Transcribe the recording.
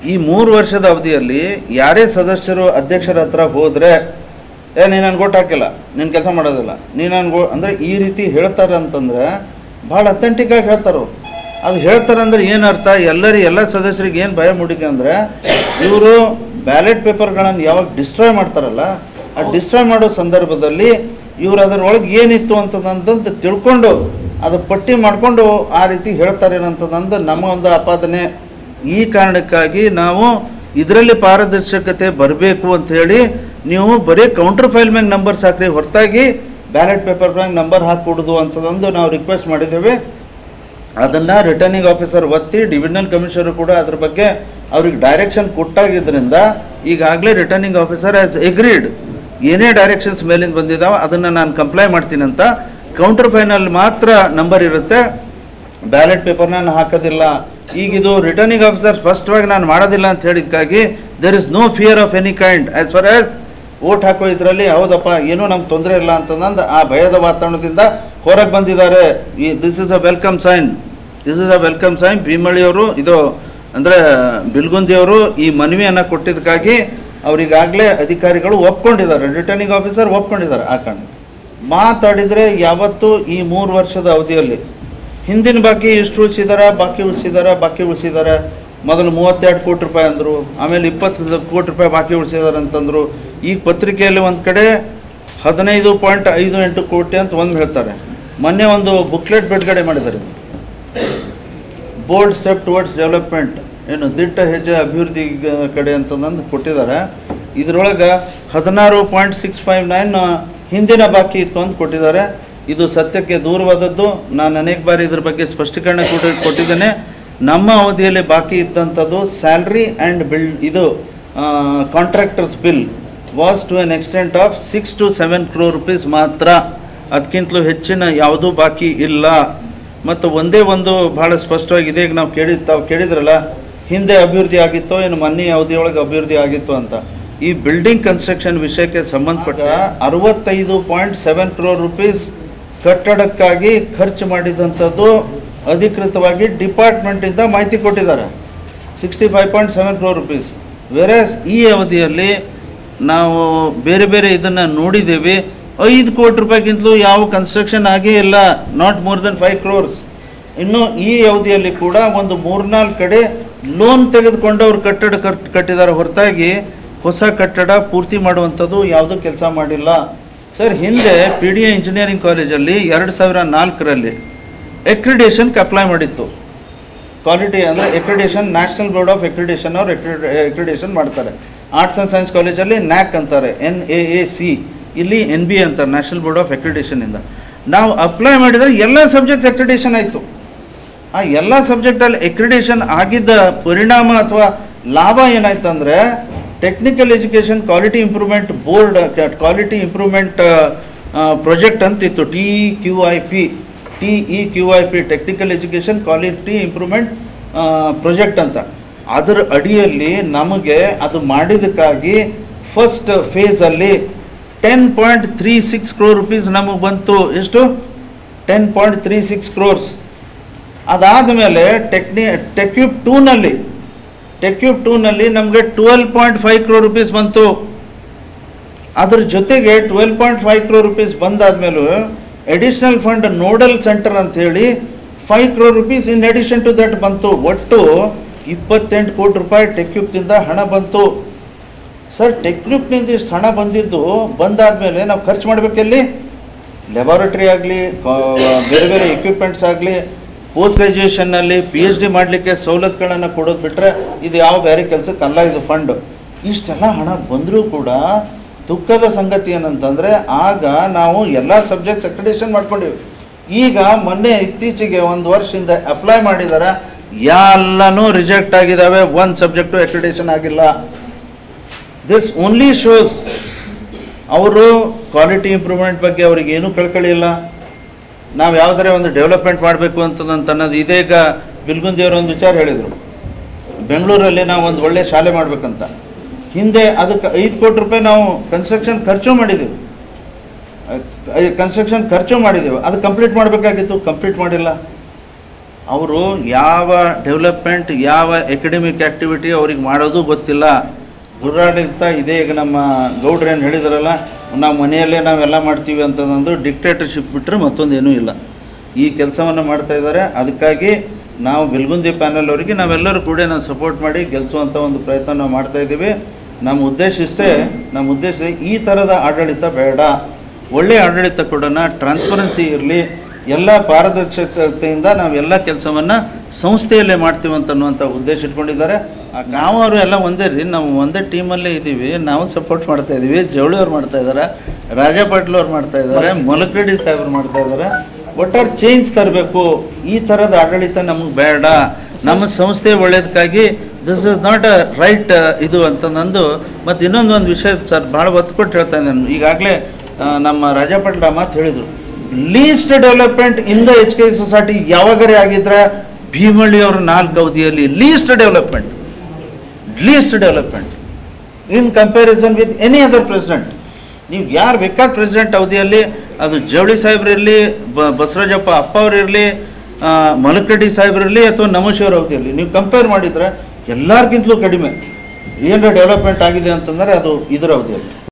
ಈ ಮೂರು ವರ್ಷದ ಅವಧಿಯಲ್ಲಿ ಯಾರೇ ಸದಸ್ಯರು ಅಧ್ಯಕ್ಷರ ಹತ್ರ ಹೋದರೆ ಏ ನೀನು ನನಗೆ ಓಟ್ ಹಾಕಿಲ್ಲ ನೀನು ಕೆಲಸ ಮಾಡೋದಿಲ್ಲ ನೀನು ನನಗೆ ಅಂದರೆ ಈ ರೀತಿ ಹೇಳ್ತಾರೆ ಅಂತಂದರೆ ಭಾಳ ಅಥೆಂಟಿಕ್ ಆಗಿ ಹೇಳ್ತಾರೆ ಅವ್ರು. ಅದು ಹೇಳ್ತಾರೆ ಅಂದ್ರೆ ಏನು ಅರ್ಥ ಎಲ್ಲರಿ ಎಲ್ಲ ಸದಸ್ಯರಿಗೆ ಏನು ಭಯ ಮೂಡಿದೆ ಅಂದರೆ ಇವರು ಬ್ಯಾಲೆಟ್ ಪೇಪರ್ಗಳನ್ನು ಯಾವಾಗ ಡಿಸ್ಟ್ರಾಯ್ ಮಾಡ್ತಾರಲ್ಲ ಆ ಡಿಸ್ಟ್ರಾಯ್ ಮಾಡೋ ಸಂದರ್ಭದಲ್ಲಿ ಇವರು ಅದರೊಳಗೆ ಏನಿತ್ತು ಅಂತದಂತ ತಿಳ್ಕೊಂಡು ಅದು ಪಟ್ಟಿ ಮಾಡಿಕೊಂಡು ಆ ರೀತಿ ಹೇಳ್ತಾರೆ ಅನ್ನೋಂಥದ್ದು ನಮ್ಮ ಒಂದು ಆಪಾದನೆ ಈ ಕಾರಣಕ್ಕಾಗಿ ನಾವು ಇದರಲ್ಲಿ ಪಾರದರ್ಶಕತೆ ಬರಬೇಕು ಅಂತ ಹೇಳಿ ನೀವು ಬರೀ ಕೌಂಟರ್ ಫೈಲ್ ಮ್ಯಾಗ ನಂಬರ್ಸ್ ಹಾಕ್ರಿ ಹೊರತಾಗಿ ಬ್ಯಾಲೆಟ್ ಪೇಪರ್ ಮ್ಯಾಗ ನಂಬರ್ ಹಾಕ್ಕೊಡುದು ಅಂತದೊಂದು ನಾವು ರಿಕ್ವೆಸ್ಟ್ ಮಾಡಿದ್ದೇವೆ ಅದನ್ನು ರಿಟರ್ನಿಂಗ್ ಆಫೀಸರ್ ಒತ್ತಿ ಡಿವಿಷನಲ್ ಕಮಿಷನರ್ ಕೂಡ ಅದ್ರ ಬಗ್ಗೆ ಅವ್ರಿಗೆ ಡೈರೆಕ್ಷನ್ ಕೊಟ್ಟಾಗಿದ್ದರಿಂದ ಈಗಾಗಲೇ ರಿಟರ್ನಿಂಗ್ ಆಫೀಸರ್ ಆಸ್ ಎಗ್ರೀಡ್ ಏನೇ ಡೈರೆಕ್ಷನ್ಸ್ ಮೇಲಿಂದ ಬಂದಿದ್ದಾವೆ ಅದನ್ನು ನಾನು ಕಂಪ್ಲೈ ಮಾಡ್ತೀನಿ ಅಂತ ಕೌಂಟರ್ ಫೈನಲ್ಲಿ ಮಾತ್ರ ನಂಬರ್ ಇರುತ್ತೆ ಬ್ಯಾಲೆಟ್ ಪೇಪರ್ ನಾನು ಹಾಕೋದಿಲ್ಲ ಈಗ ಇದು ರಿಟರ್ನಿಂಗ್ ಆಫೀಸರ್ ಸ್ಪಷ್ಟವಾಗಿ ನಾನು ಮಾಡೋದಿಲ್ಲ ಅಂತ ಹೇಳಿದ್ಕಾಗಿ there is no fear of any kind as far as vote ಹಾಕೋ ಇದರಲ್ಲಿ ಹೌದಪ್ಪ ಏನೂ ನಮ್ಗೆ ತೊಂದರೆ ಇಲ್ಲ ಅಂತಂದು ಆ ಭಯದ ವಾತಾವರಣದಿಂದ ಹೊರಗೆ ಬಂದಿದ್ದಾರೆ ಈ this is a welcome sign this is a welcome sign ಭೀಮಳ್ಳಿಯವರು ಇದು ಅಂದರೆ ಬಿಲ್ಗುಂದಿಯವರು ಈ ಮನವಿಯನ್ನು ಕೊಟ್ಟಿದ್ದಕ್ಕಾಗಿ ಅವರಿಗಾಗಲೇ ಅಧಿಕಾರಿಗಳು ಒಪ್ಕೊಂಡಿದ್ದಾರೆ ರಿಟರ್ನಿಂಗ್ ಆಫೀಸರ್ ಒಪ್ಕೊಂಡಿದ್ದಾರೆ ಆ ಕಾರಣ ಮಾತಾಡಿದರೆ ಯಾವತ್ತೂ ಈ ಮೂರು ವರ್ಷದ ಅವಧಿಯಲ್ಲಿ ಹಿಂದಿನ ಬಾಕಿ ಇಷ್ಟು ಉಳಿಸಿದ್ದಾರೆ ಬಾಕಿ ಉಳಿಸಿದ್ದಾರೆ ಬಾಕಿ ಉಳಿಸಿದ್ದಾರೆ ಮೊದಲು ಮೂವತ್ತೆರಡು ಕೋಟಿ ರೂಪಾಯಿ ಅಂದರು ಆಮೇಲೆ ಇಪ್ಪತ್ತು ಕೋಟಿ ರೂಪಾಯಿ ಬಾಕಿ ಉಳಿಸಿದ್ದಾರೆ ಅಂತಂದರು ಈಗ ಪತ್ರಿಕೆಯಲ್ಲಿ ಒಂದು ಕಡೆ ಹದಿನೈದು ಪಾಯಿಂಟ್ ಐದು ಎಂಟು ಕೋಟಿ ಅಂತ ಒಂದು ಹೇಳ್ತಾರೆ ಮೊನ್ನೆ ಒಂದು ಬುಕ್ಲೆಟ್ ಬಿಡುಗಡೆ ಮಾಡಿದ್ದಾರೆ ಬೋಲ್ಡ್ ಸ್ಟೆಪ್ ಟುವರ್ಡ್ಸ್ ಡೆವಲಪ್ಮೆಂಟ್ ಏನು ದಿಟ್ಟ ಹೆಜ್ಜೆ ಅಭಿವೃದ್ಧಿ ಗ- ಕಡೆ ಅಂತಂದು ಕೊಟ್ಟಿದ್ದಾರೆ ಇದರೊಳಗೆ ಹದಿನಾರು ಪಾಯಿಂಟ್ ಸಿಕ್ಸ್ ಫೈವ್ ನೈನ್ ಹಿಂದಿನ ಬಾಕಿ ಇತ್ತು ಅಂತ ಕೊಟ್ಟಿದ್ದಾರೆ ಇದು ಸತ್ಯಕ್ಕೆ ದೂರವಾದದ್ದು ನಾನು ಅನೇಕ ಬಾರಿ ಇದ್ರ ಬಗ್ಗೆ ಸ್ಪಷ್ಟೀಕರಣ ಕೊಟ್ಟು ಕೊಟ್ಟಿದ್ದೇನೆ ನಮ್ಮ ಅವಧಿಯಲ್ಲಿ ಬಾಕಿ ಇದ್ದಂಥದ್ದು ಸ್ಯಾಲ್ರಿ ಆ್ಯಂಡ್ ಬಿಲ್ ಇದು contractors bill was to an extent of six to seven crore rupees ಮಾತ್ರ ಅದಕ್ಕಿಂತಲೂ ಹೆಚ್ಚಿನ ಯಾವುದೂ ಬಾಕಿ ಇಲ್ಲ ಮತ್ತು ಒಂದೇ ಒಂದು ಭಾಳ ಸ್ಪಷ್ಟವಾಗಿ ಇದೆ ಈಗ ನಾವು ಕೇಳಿ ತಾವು ಕೇಳಿದ್ರಲ್ಲ ಹಿಂದೆ ಅಭಿವೃದ್ಧಿ ಆಗಿತ್ತೋ ಏನು ಮೊನ್ನೆ ಅವಧಿಯೊಳಗೆ ಅಭಿವೃದ್ಧಿ ಆಗಿತ್ತು ಅಂತ ಈ ಬಿಲ್ಡಿಂಗ್ ಕನ್ಸ್ಟ್ರಕ್ಷನ್ ವಿಷಯಕ್ಕೆ ಸಂಬಂಧಪಟ್ಟ ಅರವತ್ತೈದು ಪಾಯಿಂಟ್ ಸೆವೆನ್ ಕ್ರೋರ್ ರುಪೀಸ್ ಕಟ್ಟಡಕ್ಕಾಗಿ ಖರ್ಚು ಮಾಡಿದಂಥದ್ದು ಅಧಿಕೃತವಾಗಿ ಡಿಪಾರ್ಟ್ಮೆಂಟಿಂದ ಮಾಹಿತಿ ಕೊಟ್ಟಿದ್ದಾರೆ sixty five point seven crore rupees versus ಈ ಅವಧಿಯಲ್ಲಿ ನಾವು ಬೇರೆ ಬೇರೆ ಇದನ್ನು ನೋಡಿದ್ದೇವೆ ಐದು ಕೋಟಿ ರೂಪಾಯಿಗಿಂತಲೂ ಯಾವ ಕನ್ಸ್ಟ್ರಕ್ಷನ್ ಆಗೇ ಇಲ್ಲ not more than five crores ಇನ್ನು ಈ ಅವಧಿಯಲ್ಲಿ ಕೂಡ ಒಂದು ಮೂರ್ನಾಲ್ಕು ಕಡೆ ಲೋನ್ ತೆಗೆದುಕೊಂಡು ಅವ್ರು ಕಟ್ಟಡ ಕಟ್ ಕಟ್ಟಿದ್ದಾರೆ ಹೊರತಾಗಿ ಹೊಸ ಕಟ್ಟಡ ಪೂರ್ತಿ ಮಾಡುವಂಥದ್ದು ಯಾವುದೂ ಕೆಲಸ ಮಾಡಿಲ್ಲ ಸರ್ ಹಿಂದೆ ಪಿ ಡಿ ಎ ಇಂಜಿನಿಯರಿಂಗ್ ಕಾಲೇಜಲ್ಲಿ ಎರಡು ಸಾವಿರ ನಾಲ್ಕರಲ್ಲಿ ಎಕ್ರಿಡೇಷನ್ಗೆ ಅಪ್ಲೈ ಮಾಡಿತ್ತು ಕ್ವಾಲಿಟಿ ಅಂದರೆ accreditation national board of accreditation ಅವ್ರು ಎಕ್ರಿಡೇಷನ್ ಮಾಡ್ತಾರೆ ಆರ್ಟ್ಸ್ ಆ್ಯಂಡ್ ಸೈನ್ಸ್ ಕಾಲೇಜಲ್ಲಿ ನ್ಯಾಕ್ ಅಂತಾರೆ ಎನ್ ಎ ಎ ಸಿ ಇಲ್ಲಿ ಎನ್ ಬಿ ಅಂತಾರೆ ನ್ಯಾಷನಲ್ ಬೋರ್ಡ್ ಆಫ್ ಎಕ್ರಿಡೇಷನಿಂದ ನಾವು ಅಪ್ಲೈ ಮಾಡಿದರೆ ಎಲ್ಲ ಸಬ್ಜೆಕ್ಟ್ಸ್ ಎಕ್ರಿಡೇಷನ್ ಆಯಿತು ಆ ಎಲ್ಲ ಸಬ್ಜೆಕ್ಟಲ್ಲಿ ಎಕ್ರಿಡೇಷನ್ ಆಗಿದ್ದ ಪರಿಣಾಮ ಅಥವಾ ಲಾಭ ಏನಾಯ್ತು ಅಂದರೆ technical education quality improvement board quality improvement project ಅಂತಿತ್ತು T Q I P T E Q I P technical education quality improvement project ಅಂತ ಅದರ ಅಡಿಯಲ್ಲಿ ನಮಗೆ ಅದು ಮಾಡಿದ್ದಕ್ಕಾಗಿ ಫಸ್ಟ್ ಫೇಸಲ್ಲಿ ten point three six crore rupees ನಮಗೆ ಬಂತು ಎಷ್ಟು ten point three six crores ಅದಾದ ಮೇಲೆ ಟೆಕ್ನಿ ಟೆಕ್ಯೂಬ್ ಟೂನಲ್ಲಿ ಟೆಕ್ಯೂಬ್ ಟೂನಲ್ಲಿ ನಮಗೆ twelve point five crore rupees ಬಂತು ಅದ್ರ ಜೊತೆಗೆ twelve point five crore rupees ಬಂದಾದ್ಮೇಲೂ additional fund nodal centre ಅಂತ ಹೇಳಿ five crore rupees in addition to that ಬಂತು ಒಟ್ಟು ಇಪ್ಪತ್ತೆಂಟು ಕೋಟಿ ರೂಪಾಯಿ ಟೆಕ್ಯೂಬ್ದಿಂದ ಹಣ ಬಂತು ಸರ್ ಟೆಕ್ನಿಕ್ನಿಂದ ಇಷ್ಟು ಹಣ ಬಂದಿದ್ದು ಬಂದಾದಮೇಲೆ ನಾವು ಖರ್ಚು ಮಾಡಬೇಕೆಲ್ಲಿ ಲೆಬಾರೆಟ್ರಿ ಆಗಲಿ ಬೇರೆ ಬೇರೆ ಎಕ್ವಿಪ್ಮೆಂಟ್ಸ್ ಆಗಲಿ ಪೋಸ್ಟ್ ಗ್ರ್ಯಾಜುಯೇಷನ್ನಲ್ಲಿ ಪಿ ಎಚ್ ಡಿ ಮಾಡಲಿಕ್ಕೆ ಸವಲತ್ತುಗಳನ್ನು ಕೊಡೋದು ಬಿಟ್ಟರೆ ಇದು ಯಾವ ಬೇರೆ ಕೆಲಸಕ್ಕಲ್ಲ ಇದು ಫಂಡ್ ಇಷ್ಟೆಲ್ಲ ಹಣ ಬಂದರೂ ಕೂಡ ದುಃಖದ ಸಂಗತಿ ಏನಂತಂದರೆ ಆಗ ನಾವು ಎಲ್ಲ ಸಬ್ಜೆಕ್ಟ್ಸ್ ಅಕ್ರಿಡೇಷನ್ ಮಾಡ್ಕೊಂಡಿವಿ ಈಗ ಮೊನ್ನೆ ಇತ್ತೀಚೆಗೆ ಒಂದು ವರ್ಷದಿಂದ ಅಪ್ಲೈ ಮಾಡಿದ್ದಾರೆ ಎಲ್ಲನೂ ರಿಜೆಕ್ಟ್ ಆಗಿದ್ದಾವೆ ಒಂದು ಸಬ್ಜೆಕ್ಟು ಅಕ್ರಿಡೇಷನ್ ಆಗಿಲ್ಲ ದಿಸ್ ಓನ್ಲಿ ಶೋಸ್ ಅವರು ಕ್ವಾಲಿಟಿ ಇಂಪ್ರೂವ್ಮೆಂಟ್ ಬಗ್ಗೆ ಅವ್ರಿಗೆ ಏನೂ ಕಳ್ಕಳಿ ಇಲ್ಲ ನಾವು ಯಾವುದರೇ ಒಂದು ಡೆವಲಪ್ಮೆಂಟ್ ಮಾಡಬೇಕು ಅಂತದಂತ ಅನ್ನೋದು ಇದೀಗ ಬಿಲ್ಗುಂದಿಯವರು ಒಂದು ವಿಚಾರ ಹೇಳಿದರು ಬೆಂಗಳೂರಲ್ಲಿ ನಾವು ಒಂದು ಒಳ್ಳೆ ಶಾಲೆ ಮಾಡಬೇಕಂತ ಹಿಂದೆ ಅದಕ್ಕೆ ಐದು ಕೋಟಿ ರೂಪಾಯಿ ನಾವು ಕನ್ಸ್ಟ್ರಕ್ಷನ್ ಖರ್ಚು ಮಾಡಿದ್ದೀವಿ ಕನ್ಸ್ಟ್ರಕ್ಷನ್ ಖರ್ಚು ಮಾಡಿದ್ದೀವಿ ಅದು ಕಂಪ್ಲೀಟ್ ಮಾಡಬೇಕಾಗಿತ್ತು ಕಂಪ್ಲೀಟ್ ಮಾಡಿಲ್ಲ ಅವರು ಯಾವ ಡೆವಲಪ್ಮೆಂಟ್ ಯಾವ ಎಕಡೆಮಿಕ್ ಆ್ಯಕ್ಟಿವಿಟಿ ಅವ್ರಿಗೆ ಮಾಡೋದು ಗೊತ್ತಿಲ್ಲ ದುರಾಡಳಿತ ಇದೆ ಈಗ ನಮ್ಮ ಗೌಡ್ರೇನು ಹೇಳಿದಾರಲ್ಲ ನಾವು ಮನೆಯಲ್ಲೇ ನಾವೆಲ್ಲ ಮಾಡ್ತೀವಿ ಅಂತಂದು ಡಿಕ್ಟೇಟರ್ಶಿಪ್ ಬಿಟ್ಟರೆ ಮತ್ತೊಂದೇನೂ ಇಲ್ಲ ಈ ಕೆಲಸವನ್ನು ಮಾಡ್ತಾ ಇದ್ದಾರೆ ಅದಕ್ಕಾಗಿ ನಾವು ಬೆಲ್ಗುಂದಿ ಪ್ಯಾನಲ್ ಅವರಿಗೆ ನಾವೆಲ್ಲರೂ ಕೂಡ ನಾವು ಸಪೋರ್ಟ್ ಮಾಡಿ ಗೆಲ್ಲಿಸುವಂಥ ಒಂದು ಪ್ರಯತ್ನ ನಾವು ಮಾಡ್ತಾ ಇದ್ದೀವಿ ನಮ್ಮ ಉದ್ದೇಶ ಇಷ್ಟೇ ನಮ್ಮ ಉದ್ದೇಶ ಈ ಥರದ ಆಡಳಿತ ಬೇಡ ಒಳ್ಳೆಯ ಆಡಳಿತ ಕೊಡೋಣ ಟ್ರಾನ್ಸ್ಪರೆನ್ಸಿ ಇರಲಿ ಎಲ್ಲ ಪಾರದರ್ಶಕತೆಯಿಂದ ನಾವೆಲ್ಲ ಕೆಲಸವನ್ನು ಸಂಸ್ಥೆಯಲ್ಲೇ ಮಾಡ್ತೀವಿ ಅಂತ ಅನ್ನುವಂಥ ಉದ್ದೇಶ ಇಟ್ಕೊಂಡಿದ್ದಾರೆ ಆ ನಾವು ಅವರು ಎಲ್ಲ ಒಂದೇ ರೀ ನಾವು ಒಂದೇ ಟೀಮಲ್ಲೇ ಇದ್ದೀವಿ ನಾವು ಸಪೋರ್ಟ್ ಮಾಡ್ತಾ ಇದ್ದೀವಿ ಜವಳಿ ಅವ್ರು ಮಾಡ್ತಾ ಇದ್ದಾರೆ ರಾಜಾ ಪಾಟೀಲ್ ಅವ್ರು ಮಾಡ್ತಾ ಇದ್ದಾರೆ ಮೊಲಕರೆಡ್ಡಿ ಸಾಹೇಬ್ರು ಮಾಡ್ತಾ ಇದ್ದಾರೆ ಒಟ್ಟಾರೆ ಚೇಂಜ್ ತರಬೇಕು ಈ ಥರದ ಆಡಳಿತ ನಮಗೆ ಬೇಡ ನಮ್ಮ ಸಂಸ್ಥೆ ಒಳ್ಳೇದಕ್ಕಾಗಿ this is not a right ಇದು ಅಂತ ನಂದು ಮತ್ತು ಇನ್ನೊಂದು ಒಂದು ವಿಷಯ ಸರ್ ಭಾಳ ಒತ್ತು ಕೊಟ್ಟು ಹೇಳ್ತಾ ನಾನು ಈಗಾಗಲೇ ನಮ್ಮ ರಾಜಾ ಪಾಟೀಲ್ ಆ ಮಾತು ಹೇಳಿದರು least development in the H K society ಯಾವಾಗರೇ ಆಗಿದ್ರೆ ಭೀಮಳ್ಳಿ ಅವರ ನಾಲ್ಕು ಅವಧಿಯಲ್ಲಿ least development least development in comparison with any other president ನೀವು ಯಾರು ಬೇಕಾದ ಪ್ರೆಸಿಡೆಂಟ್ ಅವಧಿಯಲ್ಲಿ ಅದು ಜವಳಿ ಸಾಹೇಬ್ರಿರಲಿ ಬ ಬಸವರಾಜಪ್ಪ ಅಪ್ಪ ಅವರಿರಲಿ ಮಲಕರೆಡ್ಡಿ ಸಾಹೇಬ್ರಿರಲಿ ಅಥವಾ ನಮೋಶಿವರ ಅವಧಿಯಲ್ಲಿ ನೀವು ಕಂಪೇರ್ ಮಾಡಿದರೆ ಎಲ್ಲರಿಗಿಂತಲೂ ಕಡಿಮೆ ಏನರ ಡೆವಲಪ್ಮೆಂಟ್ ಆಗಿದೆ ಅಂತಂದರೆ ಅದು ಇದರ ಅವಧಿಯಲ್ಲಿ